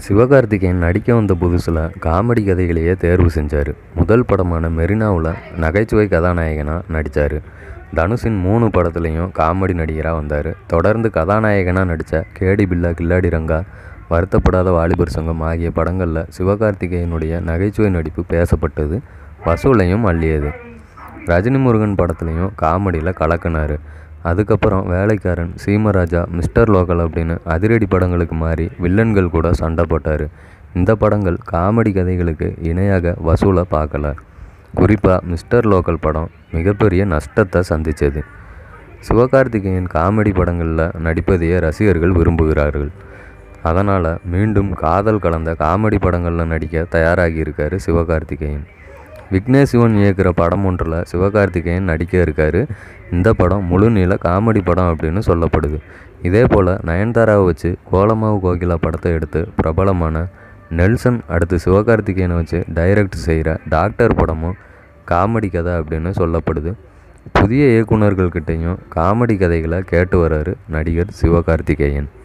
சிவகார்த்திகேயன் நடிக்க வந்த புதுசில் காமெடி கதைகளையே தேர்வு செஞ்சார் முதல் படமான மெரினாவில் நகைச்சுவை கதாநாயகனாக நடித்தார் தனுஷின் மூணு படத்துலையும் காமெடி நடிகராக வந்தார் தொடர்ந்து கதாநாயகனாக நடித்த கேடி பில்லா கில்லாடி ரங்கா வருத்தப்படாத வாலிபர் சங்கம் ஆகிய படங்களில் சிவகார்த்திகேயனுடைய நகைச்சுவை நடிப்பு பேசப்பட்டது வசூலையும் அள்ளியது ரஜினி முருகன் படத்துலையும் காமெடியில் கலக்கினார் அதுக்கப்புறம் வேலைக்காரன் சீமராஜா மிஸ்டர் லோக்கல் அப்படின்னு அதிரடி படங்களுக்கு மாறி வில்லன்கள் கூட சண்டை போட்டார் இந்த படங்கள் காமெடி கதைகளுக்கு இணையாக வசூலை பார்க்கல குறிப்பாக மிஸ்டர் லோக்கல் படம் மிகப்பெரிய நஷ்டத்தை சந்தித்தது சிவகார்த்திகேயன் காமெடி படங்களில் நடிப்பதையே ரசிகர்கள் விரும்புகிறார்கள் அதனால் மீண்டும் காதல் கலந்த காமெடி படங்களில் நடிக்க தயாராகி இருக்காரு சிவகார்த்திகேயன் விக்னேஷ் சிவன் இயக்குகிற படம் ஒன்றில் சிவகார்த்திகேயன் நடிக்க இருக்காரு இந்த படம் முழு நீள காமெடி படம் அப்படின்னு சொல்லப்படுது இதே போல் நயன்தாராவை வச்சு கோலமாவு கோகிலா படத்தை எடுத்து பிரபலமான நெல்சன் அடுத்து சிவகார்த்திகேயனை வச்சு டைரக்ட் செய்கிற டாக்டர் படமும் காமெடி கதை அப்படின்னு சொல்லப்படுது புதிய இயக்குனர்கள்கிட்டையும் காமெடி கதைகளை கேட்டு வர்றாரு நடிகர் சிவகார்த்திகேயன்